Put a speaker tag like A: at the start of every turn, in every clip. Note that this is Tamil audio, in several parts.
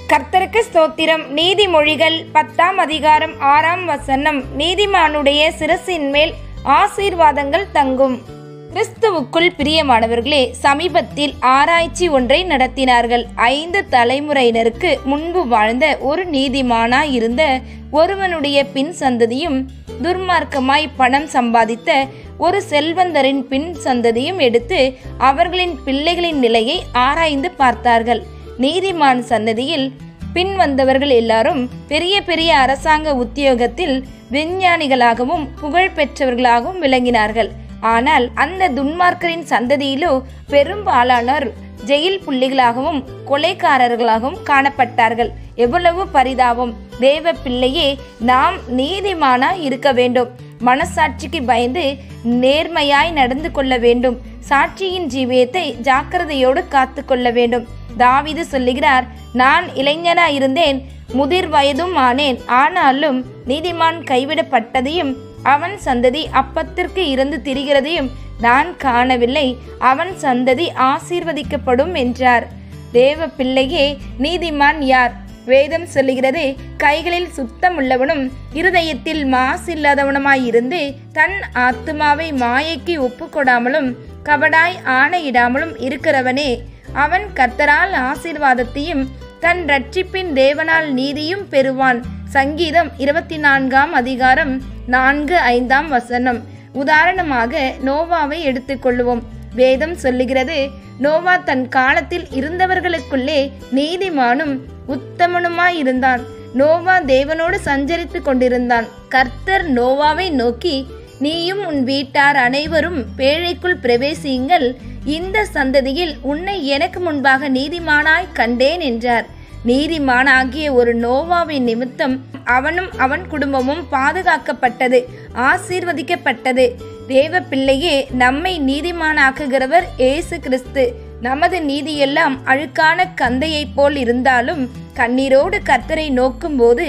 A: கர்த்தருக்கு ஸ்தோத்திரம் நீதிமொழிகள் பத்தாம் அதிகாரம் ஆறாம் வசனம் நீதிமானுடைய சிரசின் மேல் ஆசீர்வாதங்கள் தங்கும் கிறிஸ்துவுக்குள் பிரியமானவர்களே சமீபத்தில் ஆராய்ச்சி ஒன்றை நடத்தினார்கள் ஐந்து தலைமுறையினருக்கு முன்பு வாழ்ந்த ஒரு நீதிமானாய் இருந்த ஒருவனுடைய பின் சந்ததியும் துர்மார்க்கமாய் பணம் சம்பாதித்த ஒரு செல்வந்தரின் பின் சந்ததியும் எடுத்து அவர்களின் பிள்ளைகளின் நிலையை ஆராய்ந்து பார்த்தார்கள் நீதிமான் சன்னதியில் பின் வந்தவர்கள் எல்லாரும் பெரிய பெரிய அரசாங்க உத்தியோகத்தில் விஞ்ஞானிகளாகவும் புகழ் பெற்றவர்களாகவும் விளங்கினார்கள் ஆனால் அந்த துன்மார்க்கரின் சந்ததியிலோ பெரும்பாலானோர் ஜெயில் புள்ளிகளாகவும் கொலைக்காரர்களாகவும் காணப்பட்டார்கள் எவ்வளவு பரிதாபம் தேவ பிள்ளையே நாம் நீதிமானா இருக்க வேண்டும் மனசாட்சிக்கு பயந்து நேர்மையாய் நடந்து கொள்ள வேண்டும் சாட்சியின் ஜீவியத்தை ஜாக்கிரதையோடு காத்து கொள்ள வேண்டும் தாவிது சொல்லுகிறார் நான் இளைஞனா இருந்தேன் முதிர் வயதும் ஆனேன் ஆனாலும் நீதிமான் கைவிடப்பட்டதையும் அவன் சந்ததி அப்பத்திற்கு இருந்து திரிகிறதையும் நான் காணவில்லை அவன் சந்ததி ஆசீர்வதிக்கப்படும் என்றார் தேவ பிள்ளையே நீதிமான் யார் வேதம் சொல்லுகிறது கைகளில் சுத்தம் உள்ளவனும் இருதயத்தில் மாசில்லாதவனுமாயிருந்து தன் ஆத்துமாவை மாயைக்கு ஒப்புக்கொடாமலும் கபடாய் ஆணையிடாமலும் இருக்கிறவனே அவன் கர்த்தரால் ஆசீர்வாதத்தையும் தன் ரட்சிப்பின் தேவனால் நீதியும் பெறுவான் சங்கீதம் இருபத்தி நான்காம் அதிகாரம் நான்கு ஐந்தாம் வசனம் உதாரணமாக நோவாவை எடுத்துக்கொள்வோம் வேதம் சொல்லுகிறது நோவா தன் காலத்தில் இருந்தவர்களுக்குள்ளே நீதிமானும் உத்தமனுமாயிருந்தான் நோவா தேவனோடு சஞ்சரித்து கொண்டிருந்தான் கர்த்தர் நோவாவை நோக்கி நீயும் உன் வீட்டார் அனைவரும் பேழைக்குள் பிரவேசியுங்கள் இந்த சந்ததியில் உன்னை எனக்கு முன்பாக நீதிமானாய் கண்டேன் என்றார் நீதிமானாகிய ஒரு நோவாவின் நிமித்தம் அவனும் அவன் குடும்பமும் பாதுகாக்கப்பட்டது ஆசீர்வதிக்கப்பட்டது தேவ பிள்ளையே நம்மை நீதிமானாக்குகிறவர் ஏசு கிறிஸ்து நமது நீதியெல்லாம் அழுக்கான கந்தையைப் போல் இருந்தாலும் கண்ணீரோடு கர்த்தரை நோக்கும்போது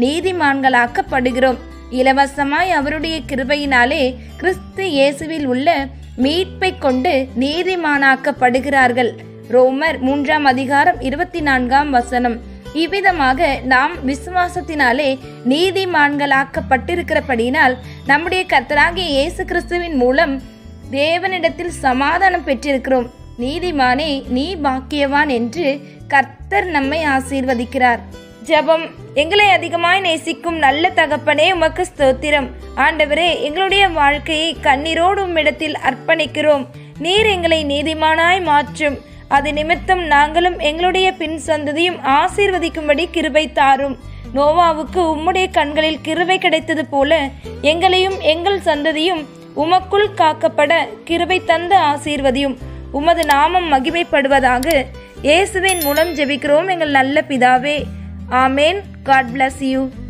A: நீதிமான்களாக்கப்படுகிறோம் இலவசமாய் அவருடைய கிருபையினாலே கிறிஸ்து இயேசுவில் உள்ள மீட்பை கொண்டு நீதிமானாக்கப்படுகிறார்கள் ரோமர் மூன்றாம் அதிகாரம் இருபத்தி நான்காம் வசனம் இவ்விதமாக நாம் விசுவாசத்தினாலே நீதிமான்களாக்கப்பட்டிருக்கிறபடியினால் நம்முடைய கர்த்தராகிய இயேசு கிறிஸ்துவின் மூலம் தேவனிடத்தில் சமாதானம் பெற்றிருக்கிறோம் நீதிமானே நீ பாக்கியவான் என்று கர்த்தர் நம்மை ஆசீர்வதிக்கிறார் ஜெபம் எங்களை அதிகமாய் நேசிக்கும் நல்ல தகப்பனே உமக்கு ஸ்தோத்திரம் ஆண்டவரே எங்களுடைய வாழ்க்கையை கண்ணீரோடு உம்மிடத்தில் அர்ப்பணிக்கிறோம் நீர் எங்களை நீதிமானாய் மாற்றும் அது நிமித்தம் நாங்களும் எங்களுடைய பின் சந்ததியும் ஆசீர்வதிக்கும்படி கிருபை தாரும் நோவாவுக்கு உம்முடைய கண்களில் கிருபை கிடைத்தது போல எங்களையும் எங்கள் சந்ததியும் உமக்குள் காக்கப்பட கிருபை தந்து ஆசீர்வதியும் உமது நாமம் மகிமைப்படுவதாக இயேசுவின் மூலம் ஜெபிக்கிறோம் எங்கள் நல்ல பிதாவே ஆமேன் காட் bless யூ